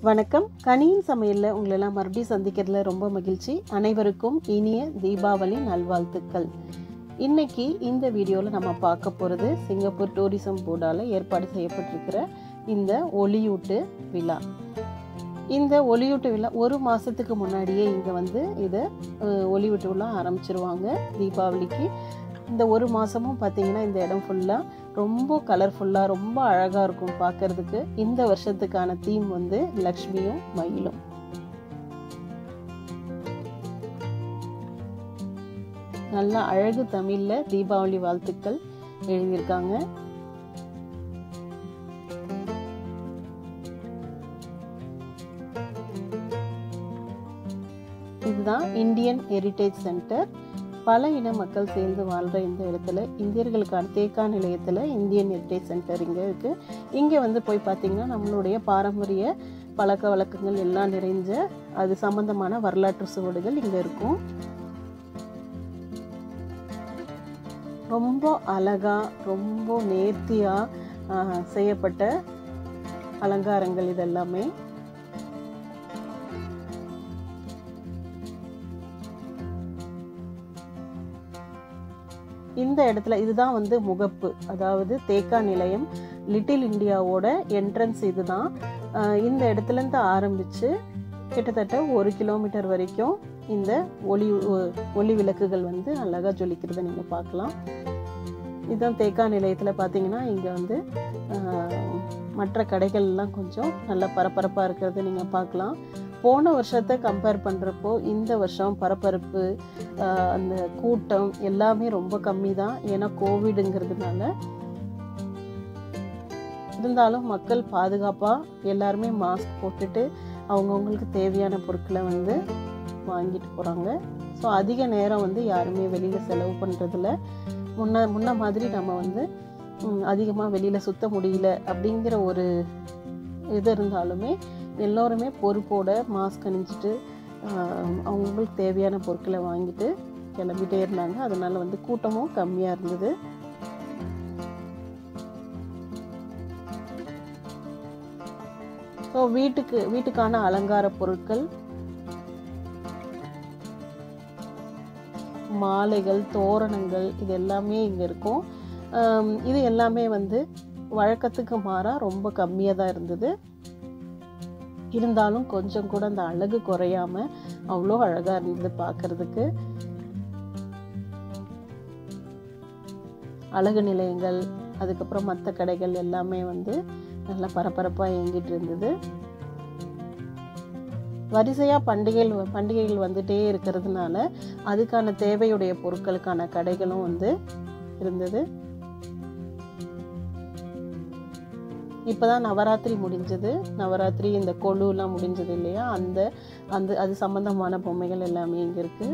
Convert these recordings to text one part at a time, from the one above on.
வணக்கம் கனியின் சமையலில் உங்களெல்லாம் மறுபடியும் சந்திக்கிறதுல ரொம்ப மகிழ்ச்சி அனைவருக்கும் இனிய தீபாவளி நல்வாழ்த்துக்கள் இன்னைக்கு இந்த வீடியோவில் நம்ம பார்க்க போகிறது சிங்கப்பூர் டூரிசம் போர்டால் ஏற்பாடு செய்யப்பட்டிருக்கிற இந்த ஒளியூட்டு விழா இந்த ஒளியூட்டு விழா ஒரு மாதத்துக்கு முன்னாடியே இங்கே வந்து இதை அஹ், ஒளியூட்டு விழா ஆரம்பிச்சிருவாங்க தீபாவளிக்கு இந்த ஒரு மாதமும் பார்த்தீங்கன்னா இந்த இடம் ஃபுல்லாக ரொம்ப கலர்ஃபுல்லாக ரொம்ப அழகாக இருக்கும் பார்க்கறதுக்கு இந்த வருஷத்துக்கான தீம் வந்து லக்ஷ்மியும் மயிலும் நல்ல அழகு தமிழில் தீபாவளி வாழ்த்துக்கள் எழுதியிருக்காங்க இதுதான் இந்தியன் ஹெரிட்டேஜ் சென்டர் பல இன மக்கள் சேர்ந்து வாழ்கிற இந்த இடத்துல இந்தியர்களுக்கான தேக்கா நிலையத்தில் இந்தியன் ஹெரிட்டேஜ் சென்டர் இங்கே இருக்குது இங்கே வந்து போய் பார்த்தீங்கன்னா நம்மளுடைய பாரம்பரிய பழக்க வழக்கங்கள் எல்லாம் நிறைஞ்ச அது சம்பந்தமான வரலாற்று சுவடுகள் இங்கே இருக்கும் ரொம்ப அழகா ரொம்ப நேர்த்தியாக செய்யப்பட்ட அலங்காரங்கள் இதெல்லாமே இந்த இடத்துல இதுதான் வந்து முகப்பு அதாவது தேக்கா நிலையம் லிட்டில் இந்தியாவோட என்ட்ரன்ஸ் இதுதான் ஆஹ் இந்த இடத்துல இருந்து ஆரம்பிச்சு கிட்டத்தட்ட ஒரு கிலோமீட்டர் வரைக்கும் இந்த ஒளி ஒ- ஒளி விளக்குகள் வந்து அழகா ஜொலிக்கிறத நீங்க பார்க்கலாம் இதுதான் தேக்கா நிலையத்தில் பார்த்தீங்கன்னா இங்கே வந்து ஆஹ், மற்ற கடைகள் எல்லாம் கொஞ்சம் நல்ல பரபரப்பாக இருக்கிறத நீங்கள் பார்க்கலாம் போன வருஷத்தை கம்பேர் பண்ணுறப்போ இந்த வருஷம் பரபரப்பு ஆஹ், அந்த கூட்டம் எல்லாமே ரொம்ப கம்மி தான் ஏன்னா கோவிடுங்கிறதுனால இருந்தாலும் மக்கள் பாதுகாப்பாக எல்லாருமே மாஸ்க் போட்டுட்டு அவங்கவுங்களுக்கு தேவையான பொருட்களை வந்து வாங்கிட்டு போகிறாங்க ஸோ அதிக நேரம் வந்து யாருமே வெளியில் செலவு பண்ணுறதில்ல முன்ன முன்ன மாதிரி நம்ம வந்து அதிகமாக வெளியில் சுத்த முடியல அப்படிங்கிற ஒரு இது இருந்தாலுமே எல்லோருமே பொறுப்போட மாஸ்க் அணிஞ்சிட்டு ஆஹ், அவங்களுக்கு தேவையான பொருட்களை வாங்கிட்டு கிளம்பிட்டே இருந்தாங்க அதனால வந்து கூட்டமும் கம்மியாக இருந்தது ஸோ வீட்டுக்கு வீட்டுக்கான அலங்கார பொருட்கள் மாலைகள் தோரணங்கள் இது எல்லாமே இங்கே இருக்கும் ஆம், இது எல்லாமே வந்து வழக்கத்துக்கு மாறா ரொம்ப கம்மியாக தான் இருந்தது இருந்தாலும் கொஞ்சம் கூட அந்த அழகு குறையாம அவ்வளோ அழகாக இருந்தது பார்க்கறதுக்கு அழகு நிலையங்கள் அதுக்கப்புறம் மற்ற கடைகள் எல்லாமே வந்து நல்லா பரபரப்பாக இயங்கிட்டு இருந்தது வரிசையாக பண்டிகைகள் பண்டிகைகள் வந்துட்டே இருக்கிறதுனால அதுக்கான தேவையுடைய பொருட்களுக்கான கடைகளும் வந்து இருந்தது இப்போதான் நவராத்திரி முடிஞ்சது நவராத்திரி இந்த கொலுலாம் முடிஞ்சது இல்லையா அந்த அந்த அது சம்பந்தமான பொம்மைகள் எல்லாமே இங்கே இருக்கு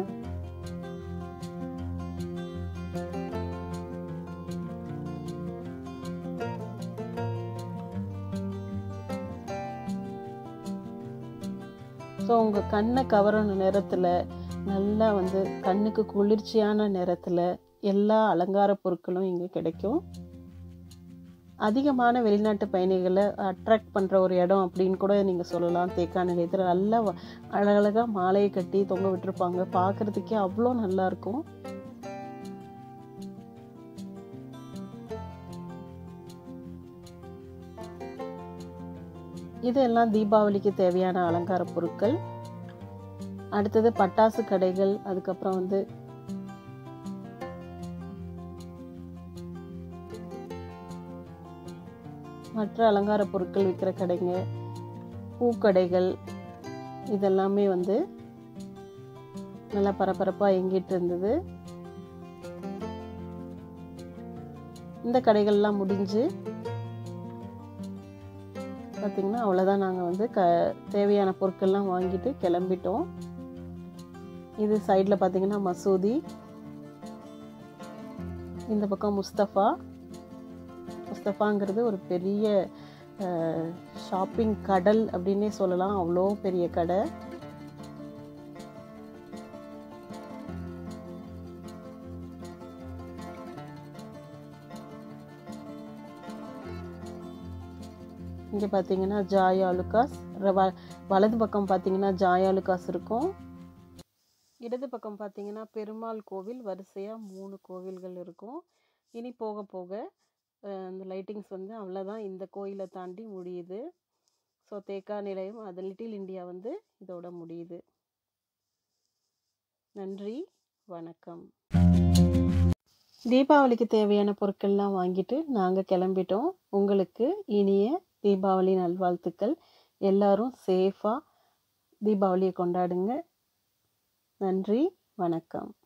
ஸோ உங்கள் கண்ணை கவரணும் நேரத்தில் நல்லா வந்து கண்ணுக்கு குளிர்ச்சியான நேரத்தில் எல்லா அலங்கார பொருட்களும் இங்கே கிடைக்கும் அதிகமான வெளிநாட்டு பயணிகளை அட்ராக்ட் பண்ணுற ஒரு இடம் அப்படின்னு கூட நீங்கள் சொல்லலாம் தேக்கா நிலையத்தில் நல்லா வ- அழகழகா மாலையை கட்டி தொங்க விட்டுருப்பாங்க பார்க்கறதுக்கே அவ்வளோ நல்லா இருக்கும் இதெல்லாம் தீபாவளிக்கு தேவையான அலங்கார பொருட்கள் அடுத்தது பட்டாசு கடைகள் அதுக்கப்புறம் வந்து மற்ற அலங்கார பொருட்கள் விற்கிற கடைங்க பூக்கடைகள் இதெல்லாமே வந்து நல்லா பரபரப்பாக இயங்கிட்டு இருந்தது இந்த கடைகள்லாம் முடிஞ்சு பார்த்திங்கன்னா அவ்வளோதான் நாங்கள் வந்து க தேவையான பொருட்கள்லாம் வாங்கிட்டு கிளம்பிட்டோம் இது சைடில் பார்த்தீங்கன்னா மசூதி இந்த பக்கம் முஸ்தஃபா முஸ்தஃபாங்கிறது ஒரு பெரிய ஷாப்பிங் கடல் அப்படின்னே சொல்லலாம் அவ்வளோ பெரிய கடை இங்கே பார்த்தீங்கன்னா ஜாய் ஆலுகாஸ் வ- வலது பக்கம் பார்த்தீங்கன்னா ஜாய் ஆலுகாஸ் இருக்கும் இடது பக்கம் பார்த்தீங்கன்னா பெருமாள் கோவில் வரிசையாக மூணு கோவில்கள் இருக்கும் இனி போக போக அஹ், இந்த லைட்டிங்ஸ் வந்து அவ்வளோதான் இந்த கோயிலை தாண்டி முடியுது ஸோ தேக்கா நிலையம் அது லிட்டில் இந்தியா வந்து இதோட முடியுது நன்றி வணக்கம் தீபாவளிக்கு தேவையான பொருட்கள்லாம் வாங்கிட்டு நாங்கள் கிளம்பிட்டோம் உங்களுக்கு இனிய தீபாவளி நல்வாழ்த்துக்கள் எல்லாரும் சேஃபாக தீபாவளியை கொண்டாடுங்க நன்றி வணக்கம்